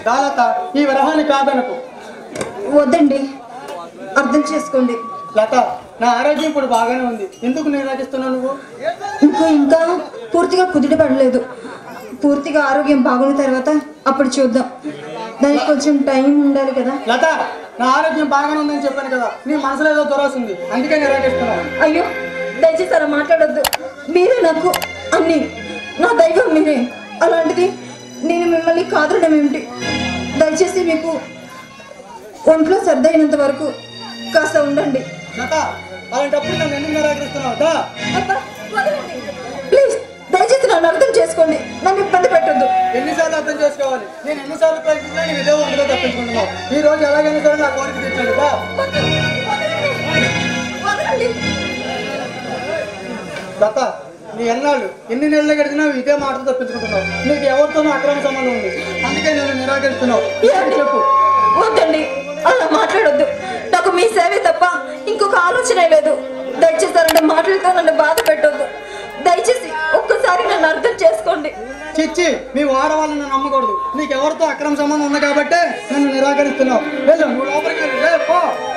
దాలత ఈ విరహాన్ని కాదనకు వద్దండి అర్థం చేసుకోండి లత నా ఆరోగ్యం ఇప్పుడు బాగానే ఉంది ఎందుకు నిరాకరిస్తున్నావు నువ్వు ఇంకో ఇంకా పూర్తిగా కుదిరి పడలేదు పూర్తిగా ఆరోగ్యం బాగున్న తర్వాత అప్పుడు చూద్దాం దానికి కొంచెం టైం ఉండాలి కదా లత నా ఆరోగ్యం బాగానే ఉందని చెప్పాను కదా నీ మనసులో ఏదో దురాశ ఉంది అందుకే నిరాకరిస్తున్నావు అయ్యో దయచేసి అలా మాట్లాడొద్దు మీరే నాకు అన్ని నా దైవం మీరే అలాంటిది నేను మిమ్మల్ని కాదడం ఏమిటి దయచేసి మీకు ఒంట్లో సర్దైనంత వరకు కాస్త ఉండండి లత అలాంటప్పుడు నన్ను ఎందుకు నిరాకరిస్తున్నావు దా అబ్బా, వదలండి. ప్లీజ్ దయచేసి నన్ను అర్థం చేసుకోండి నన్ను ఇబ్బంది పెట్టొద్దు ఎన్నిసార్లు అర్థం చేసుకోవాలి నేను ఎన్నిసార్లు ప్రయత్నించినా నేను ఇదే ఒకటో తప్పించుకుంటున్నావు ఈ రోజు ఎలాగైనా సరే నా కోరిక తెచ్చాడు దా వదలండి లత నీ ఎన్నాళ్ళు ఎన్ని నెలలు గడిచినా ఇదే మాటలు తప్పించుకుంటున్నావు నీకు ఎవరితోనూ అక్రమ సంబంధం ఉంది అందుకే నేను నిరాకరిస్తున్నావు ఏమండి? చెప్పు వద్దండి అలా మాట్లాడొద్దు నాకు మీ సేవే తప్ప ఇంకొక ఆలోచనే లేదు దయచేసి అలాంటి మాటలతో నన్ను బాధ పెట్టొద్దు దయచేసి ఒక్కసారి నన్ను అర్థం చేసుకోండి చిచ్చి మీ ఆడవాళ్ళని నమ్మకూడదు నీకు ఎవరితో అక్రమ సంబంధం ఉంది కాబట్టి నన్ను నిరాకరిస్తున్నావు వెళ్ళు నువ్వు లోపలికి వెళ్ళు లే, పో